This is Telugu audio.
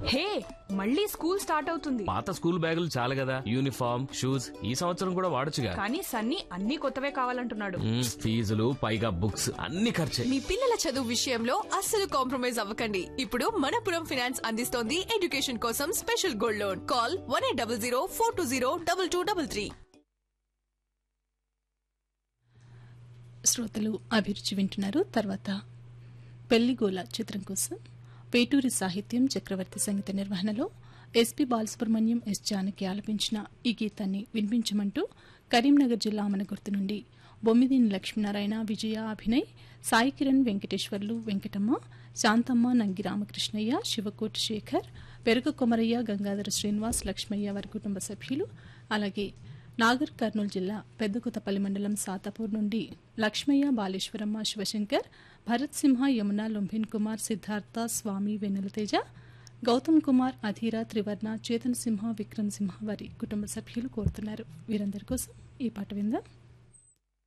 హే మళ్ళీ స్కూల్ స్టార్ట్ అవుతుంది పాత స్కూల్ బ్యాగులు చాలు కదా యూనిఫామ్ షూస్ ఈ సంవత్సరం కూడా వాడొచ్చుగా కానీ సన్నీ అన్ని కొత్తవే కావాలంటున్నాడు మ్మ్, ఫీజులు పైగా బుక్స్ అన్ని ఖర్చే మీ పిల్లల చదువు విషయంలో అస్సలు కాంప్రమైజ్ అవ్వకండి ఇప్పుడు మనపురం ఫైనాన్స్ అందిస్తోంది ఎడ్యుకేషన్ కోసం special gold loan call one eight double zero four two zero double two double three శ్రోతలు అభిరుచి వింటున్నారు తర్వాత పెళ్లిగోల చిత్రం కోసం పేటూరి సాహిత్యం చక్రవర్తి సంగీత నిర్వహణలో ఎస్పి బాలసుబ్రహ్మణ్యం ఎస్ జానకి ఆలపించిన ఈ గీతాన్ని వినిపించమంటూ కరీంనగర్ జిల్లా అమనగుర్తు నుండి బొమ్మిదిని లక్ష్మీనారాయణ విజయ అభినయ్ సాయి కిరణ్ వెంకటేశ్వర్లు వెంకటమ్మ శాంతమ్మ నంగి రామకృష్ణయ్య శివకోటి శేఖర్ పెరుగ కొమరయ్య గంగాధర శ్రీనివాస్ లక్ష్మయ్య వారి కుటుంబ సభ్యులు అలాగే నాగర్ కర్నూలు జిల్లా పెద్దకొత్తపల్లి మండలం సాతాపూర్ నుండి లక్ష్మయ్య బాలేశ్వరమ్మ శివశంకర్ భరత్ సింహ యమున లొంభిన్ కుమార్ సిద్ధార్థ స్వామి వెన్నెల తేజ గౌతమ్ కుమార్ అధీర త్రివర్ణ చేతన్ సింహ విక్రమ్ సింహ వారి కుటుంబ సభ్యులు కోరుతున్నారు వీరందరి కోసం ఈ పాట విందాం